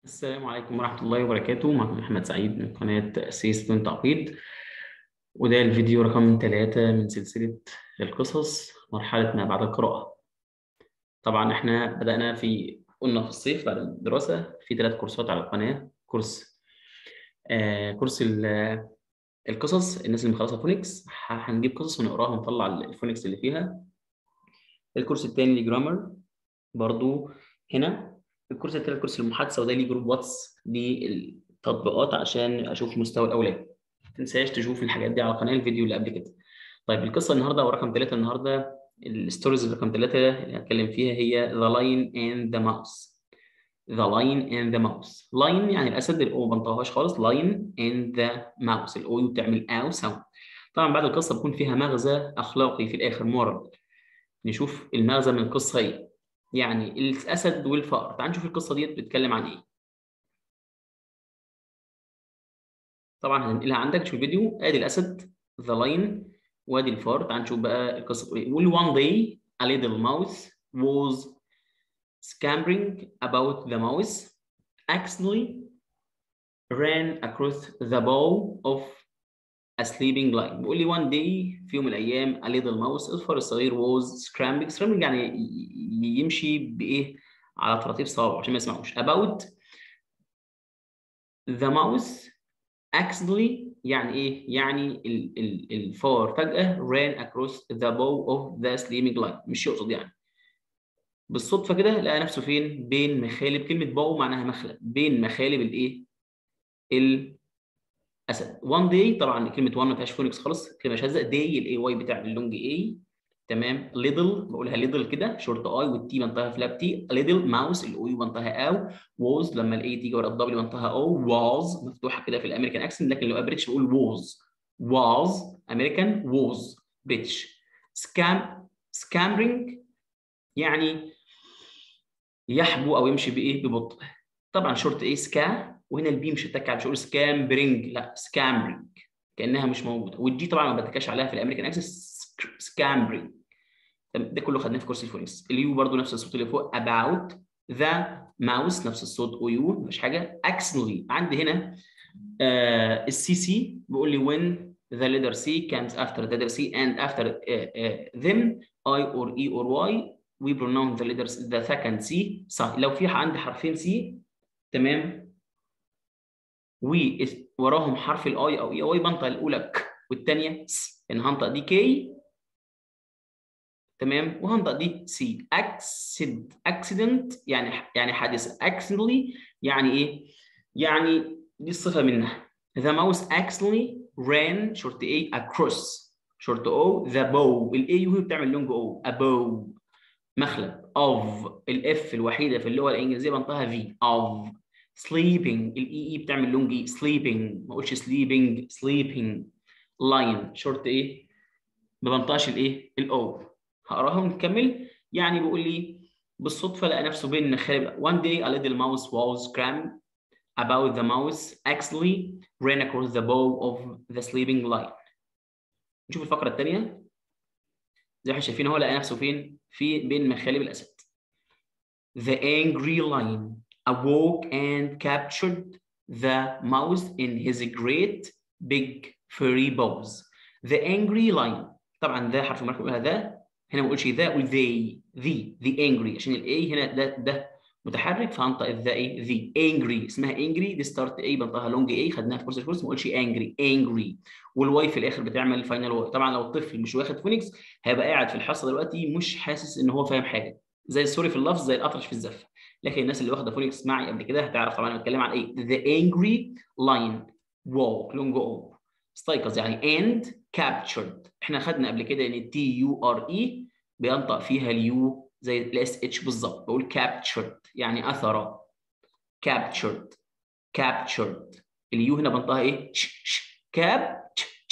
السلام عليكم ورحمة الله وبركاته معكم أحمد سعيد من قناة تأسيس بدون تعقيد وده الفيديو رقم ثلاثة من سلسلة القصص مرحلة ما بعد القراءة طبعا احنا بدأنا في قلنا في الصيف بعد الدراسة في ثلاث كورسات على القناة كورس آه كورس ال- القصص الناس اللي مخلصة فونكس ه- هنجيب قصص ونقراها ونطلع الفونكس اللي فيها الكورس الثاني لجرامر برضو هنا الكورس الثالث كورس المحادثه وده ليه جروب واتس للتطبيقات عشان اشوف مستوى الاولاد ما تنساش تشوف الحاجات دي على القناه الفيديو اللي قبل كده طيب القصه النهارده او رقم ثلاثه النهارده الستوريز رقم ثلاثه اللي هتكلم فيها هي The Lion and the Mouse The Lion and the Mouse Lion يعني الاسد الاو ما بنطقهاش خالص Lion and the Mouse الاو بتعمل او ساوند طبعا بعد القصه بيكون فيها مغزى اخلاقي في الاخر مورال نشوف المغزى من القصه ايه يعني الاسد والفأر تعال نشوف القصه ديت بتتكلم عن ايه طبعا هننقلها عندك تشوف الفيديو ادي الاسد ذا لاين وادي الفار تعال نشوف بقى القصه بتقول ايه بيقول one day a little mouse was scampering about the mouse accidentally ran across the bow of a sleeping lion بيقول لي one day في يوم من الايام a little mouse الفار الصغير was scrambling scrambling يعني ي- يمشي بايه على طراطيف صوابعه عشان ما يسمعوش about the mouse accidentally يعني ايه يعني ال ال الفار فجأة ran across the bow of the sleeping lion مش يقصد يعني بالصدفة كده لقى نفسه فين بين مخالب كلمة bow معناها مخلب بين مخالب الايه الاسد one day طبعا كلمه one ما فيهاش فونكس خالص كلمه شاذه day الاي واي بتاعت اللونج اي تمام little بقولها little كده شورت اي والتي بنطقها فلاب تي little mouse الاو يو بنطقها او was لما الاي تيجي ورا الدبليو بنطقها او was مفتوحه كده في الامريكان اكسنت لكن لو بريتش بقول was was امريكان was بريتش scam scampering يعني يحبو او يمشي بايه ببطء طبعا شورت ايه سكا وهنا البي مش هتك مش هقول سكامبرنج لا سكامبرنج كانها مش موجوده والدي طبعا ما بتكاش عليها في الامريكان اكسس سكامبرنج ده كله خدناه في كورس الفونكس اليو برضو نفس الصوت اللي فوق about the mouse نفس الصوت او يو مفيش حاجه accidentally عندي هنا آه السي سي بيقول لي when the letter C comes after the letter C and after uh, uh, them I or E or Y we pronounce the letters the second C صح لو في عندي حرفين C تمام ووراهم حرف الاي او اي او اي بنطق الاولى ك والثانيه س يعني هنطق دي كي تمام وهنطق دي سي اكسد اكسيدنت يعني يعني حادثه اكسيدنتلي يعني ايه؟ يعني دي الصفه منها the mouse accidentally ran شورت A across شورت O the bow الاي يو بتعمل لونج او a bow مخلب of الاف الوحيده في اللغه الانجليزيه بنطقها في of sleeping الاي اي بتعمل لونج اي sleeping ما اقولش sleeping sleeping line شورت ايه ما بنطقش الايه الاو هقراها ونكمل يعني بيقول لي بالصدفه لقى نفسه بين مخالب one day a little mouse was crammed about the mouse accidentally ran across the bow of the sleeping lion نشوف الفقره الثانيه زي ما احنا شايفين هو لقى نفسه فين في بين مخالب الاسد the angry lion awoke and captured the mouse in his great big furry paws. The angry lion طبعا ده حرف المركب هذا هنا ما بقولش ذا قول they the the angry عشان الاي هنا ده ده متحرك فهنطق الذا ايه the angry اسمها angry دي ستارت اي بنطقها لونج اي خدناها في كورس الكورس ما قولش angry angry والواي في الاخر بتعمل فاينل واي طبعا لو الطفل مش واخد فونكس هيبقى قاعد في الحصه دلوقتي مش حاسس ان هو فاهم حاجه زي السوري في اللفظ زي الاطرش في الزفه لكن الناس اللي واخده فونكس معي قبل كده هتعرف طبعا انا بتكلم عن ايه the angry lion walk لونج او استيقظ يعني and captured احنا خدنا قبل كده ان التي يو ار اي بينطق فيها اليو زي الاس اتش بالظبط بقول captured يعني اثر captured captured اليو هنا بنطقها ايه ش ش كاب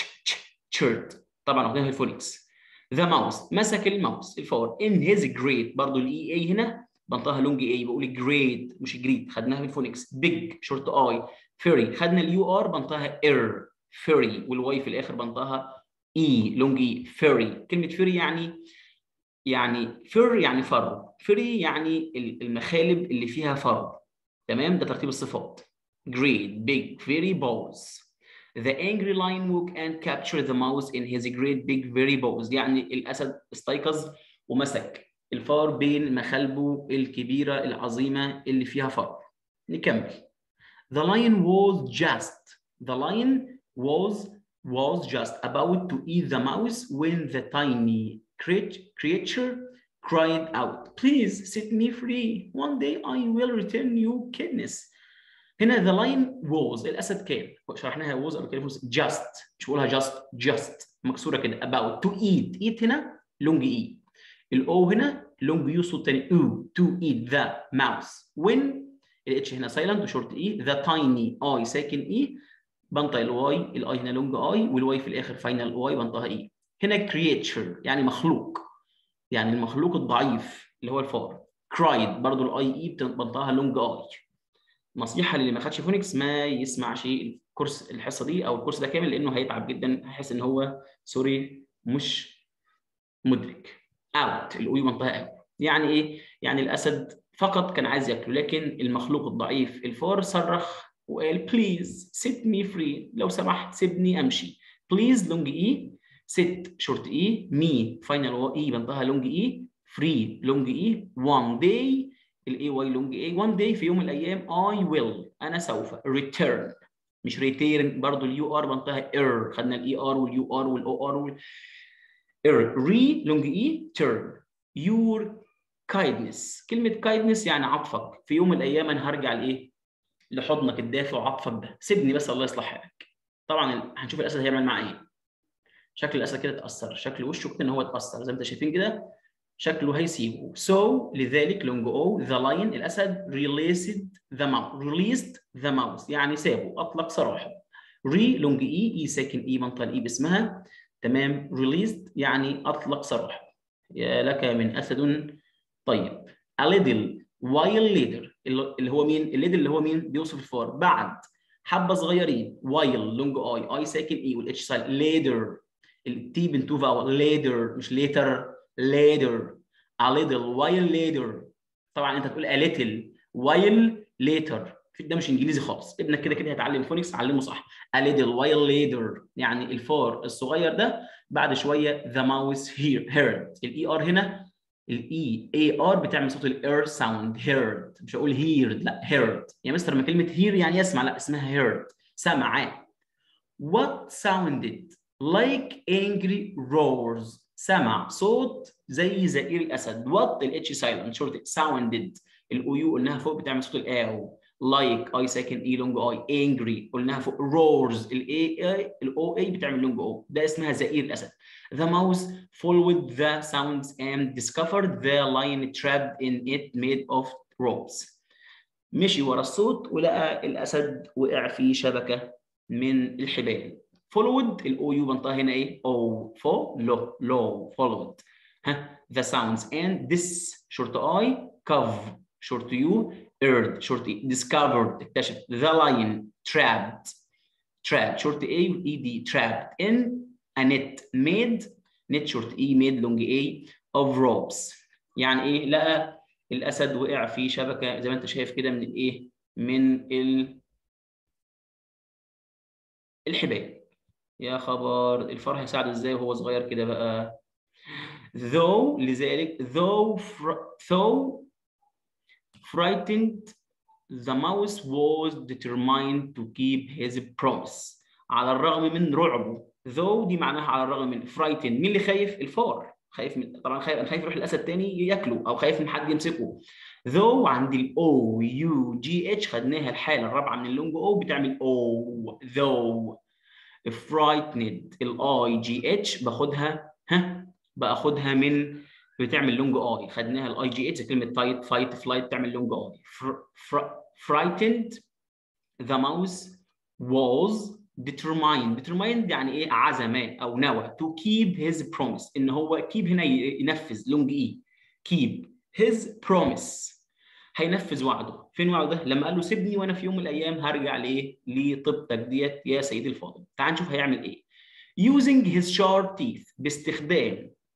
captured طبعا واخدينها في الفونكس ذا ماوس مسك الماوس الفور ان هيز جريد برضو الاي اي هنا بنطقها لونج اي بقول جريد مش جريد خدناها في الفونكس بيج شورت اي فيري خدنا اليو ار بنطقها اير فيري والواي في الاخر بنطقها اي لونج اي فيري كلمه فيري يعني يعني فر يعني فر فري يعني المخالب اللي فيها فر تمام ده ترتيب الصفات great big very bows The angry lion woke and captured the mouse in his great big very bows يعني الأسد استيقظ ومسك الفار بين مخالبه الكبيرة العظيمة اللي فيها فار نكمل The lion was just the lion was was just about to eat the mouse when the tiny creature cried out please set me free one day I will return you kidneys هنا the lion was الاسد كان شرحناها was قبل كده just مش بقولها just just مكسوره كده about to eat eat هنا لونج اي الاو هنا لونج يو صوت تاني او to eat the mouse when الاتش هنا سايلنت وشورت اي the tiny اي ساكن اي بنطق الواي الاي هنا لونج اي والواي في الاخر فاينل واي بنطقها اي هنا creature يعني مخلوق يعني المخلوق الضعيف اللي هو الفار cried برضو الاي اي بنطقها لونج اي نصيحه للي ما خدش فونكس ما يسمعش الكورس الحصه دي او الكورس ده كامل لانه هيتعب جدا هيحس ان هو سوري مش مدرك اوت الاوي منطقه اوت يعني ايه يعني الاسد فقط كان عايز ياكله لكن المخلوق الضعيف الفار صرخ وقال بليز سيت مي فري لو سمحت سيبني امشي بليز لونج اي سيت شورت اي مي فاينل اي بنطقها لونج اي فري لونج اي وان داي الاي واي لونج اي وان داي في يوم من الايام اي ويل انا سوف ريتيرن مش ريتيرن برضو اليو ار بنطقها اير خدنا الاي ار واليو ار والاو ار وال اير ري لونج اي تيرن يور كايدنس كلمه كايدنس يعني عطفك في يوم من الايام انا هرجع لايه لحضنك الدافئ وعطفك ده سيبني بس الله يصلح حالك طبعا هنشوف الاسد هيعمل معاه ايه شكل الاسد كده اتاثر شكل وشه كده ان هو اتاثر زي ما انتم شايفين كده شكله هيسيبه so لذلك لونج او ذا لاين الاسد released the mouse released the mouse يعني سابه اطلق سراحه ري لونج اي اي ساكن اي منطقه الاي باسمها تمام released يعني اطلق سراحه يا لك من اسد طيب a little while later اللي هو مين الليدل اللي هو مين بيوصف الفار بعد حبه صغيرين while لونج اي اي ساكن اي والاتش سايل later التي بنتو فاول later مش later later a little while later طبعا انت تقول a little while later ده مش انجليزي خالص ابنك كده كده هيتعلم فونكس علمه صح a little while later يعني الفار الصغير ده بعد شويه the mouse here heard الاي ار هنا الاي اي ار بتعمل صوت الاير ساوند heard مش هقول heard لا heard يا مستر ما كلمه hear يعني يسمع لا اسمها heard سمع what sounded like angry roars سمع صوت زي زئير الاسد وات الاتش سايلنت شورت ساوندد الاو يو قلناها فوق بتعمل صوت الاو لايك اي ساكن اي لونج اي انجري قلناها فوق رورز الاي اي الاو اي بتعمل لونج او ده اسمها زئير الاسد The mouse followed the sounds and discovered the lion trapped in it made of ropes. مشي ورا الصوت ولقى الاسد وقع في شبكه من الحبال. followed الاو يو بنطقها هنا ايه؟ او follow low followed ها the sounds and this short I cove short U earth short E discovered اكتشف the lion trapped trapped short A ED trapped in a net made net short E made long A of ropes يعني ايه لقى الاسد وقع في شبكه زي ما انت شايف كده من الايه من ال الحبال يا خبر الفرح هيساعد ازاي وهو صغير كده بقى though لذلك though fr though frightened the mouse was determined to keep his promise على الرغم من رعبه though دي معناها على الرغم من frightened مين اللي خايف الفار خايف من طبعا خايف خايف يروح الاسد تاني ياكله او خايف من حد يمسكه though عند الاو يو جي اتش خدناها الحاله الرابعه من اللونج او بتعمل او though frightened الاي جي اتش باخدها ها باخدها من بتعمل لونج اي خدناها الاي جي اتش كلمه فايت فايت فلايت بتعمل لونج اي frightened the mouse was determined determined يعني ايه عزم او نوى to keep his promise ان هو keep هنا ينفذ لونج اي keep his promise هينفذ وعده فين وعده لما قال له سيبني وانا في يوم من الايام هرجع لايه لطيبتك ديت يا سيدي الفاضل تعال نشوف هيعمل ايه using his sharp teeth باستخدام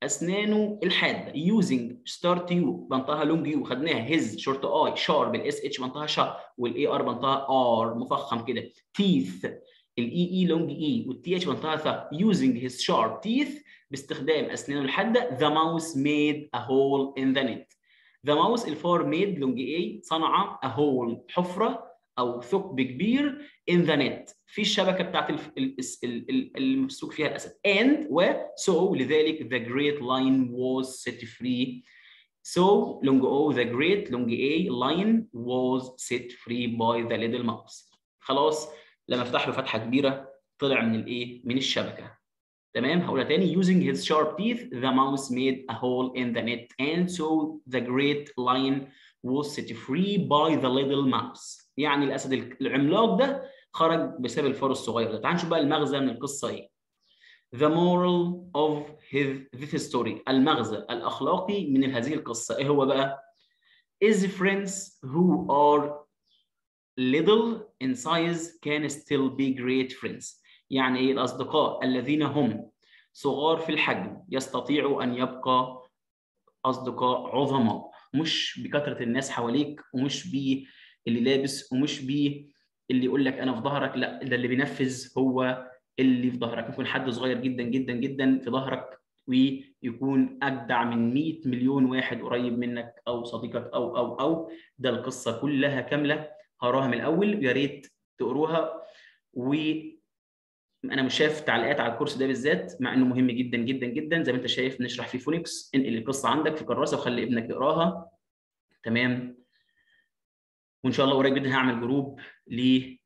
اسنانه الحاده using ستارت يو بنطقها لونج يو خدناها هيز شورت اي شار بالاس اتش بنطقها شا والاي ار بنطقها ار مفخم كده تيث الاي اي لونج اي والتي اتش بنطقها ثا using his sharp teeth باستخدام اسنانه الحاده the mouse made a hole in the net the mouse الفار made لونج اي صنع a hole حفره او ثقب كبير in the net في الشبكه بتاعت الممسوك فيها الاسد and و so لذلك the great line was set free so long o the great long a line was set free by the little mouse خلاص لما افتح له فتحه كبيره طلع من الايه من الشبكه تمام هقولها تاني using his sharp teeth the mouse made a hole in the net and so the great line was set free by the little mouse يعني الاسد العملاق ده خرج بسبب الفار الصغير ده تعال نشوف بقى المغزى من القصه ايه The moral of his, this story المغزى الأخلاقي من هذه القصة إيه هو بقى؟ Is friends who are little in size can still be great friends يعني إيه الأصدقاء الذين هم صغار في الحجم يستطيعوا أن يبقى أصدقاء عظماء مش بكثرة الناس حواليك ومش باللي لابس ومش باللي يقول لك أنا في ظهرك لا ده اللي بينفذ هو اللي في ظهرك يكون حد صغير جدا جدا جدا في ظهرك ويكون اجدع من 100 مليون واحد قريب منك او صديقك او او او ده القصه كلها كامله هقراها من الاول يا ريت تقروها و انا مش شايف تعليقات على الكورس ده بالذات مع انه مهم جدا جدا جدا زي ما انت شايف نشرح فيه فونكس انقل القصه عندك في كراسه وخلي ابنك يقراها تمام وان شاء الله قريب جدا هعمل جروب ل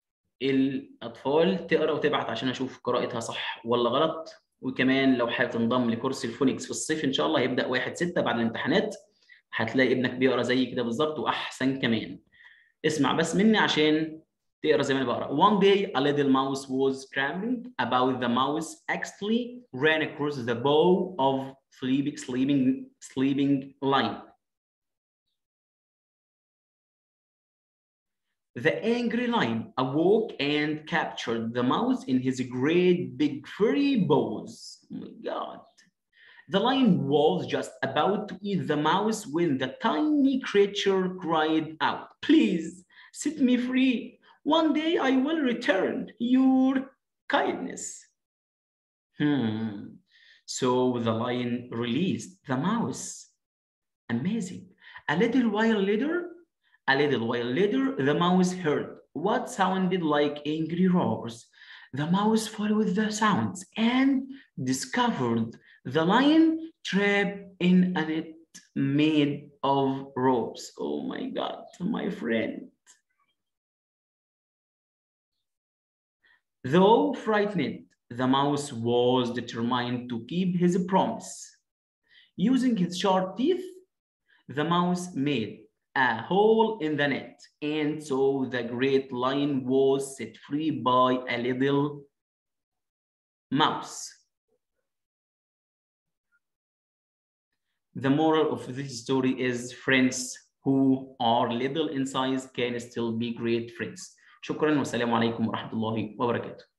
الاطفال تقرا وتبعت عشان اشوف قراءتها صح ولا غلط وكمان لو حابب تنضم لكورس الفونكس في الصيف ان شاء الله هيبدا 1 6 بعد الامتحانات هتلاقي ابنك بيقرا زي كده بالظبط واحسن كمان اسمع بس مني عشان تقرا زي ما انا بقرا one day a little mouse was scrambling about the mouse actually ran across the bow of sleeping sleeping sleeping line The angry lion awoke and captured the mouse in his great big furry paws. Oh my God. The lion was just about to eat the mouse when the tiny creature cried out, Please set me free. One day I will return your kindness. Hmm. So the lion released the mouse. Amazing. A little while later, a little while later, the mouse heard what sounded like angry roars. The mouse followed the sounds and discovered the lion trapped in a net made of ropes. Oh my God, my friend. Though frightened, the mouse was determined to keep his promise. Using his sharp teeth, the mouse made a hole in the net, and so the great lion was set free by a little mouse. The moral of this story is friends who are little in size can still be great friends. شكرا والسلام عليكم ورحمة الله وبركاته.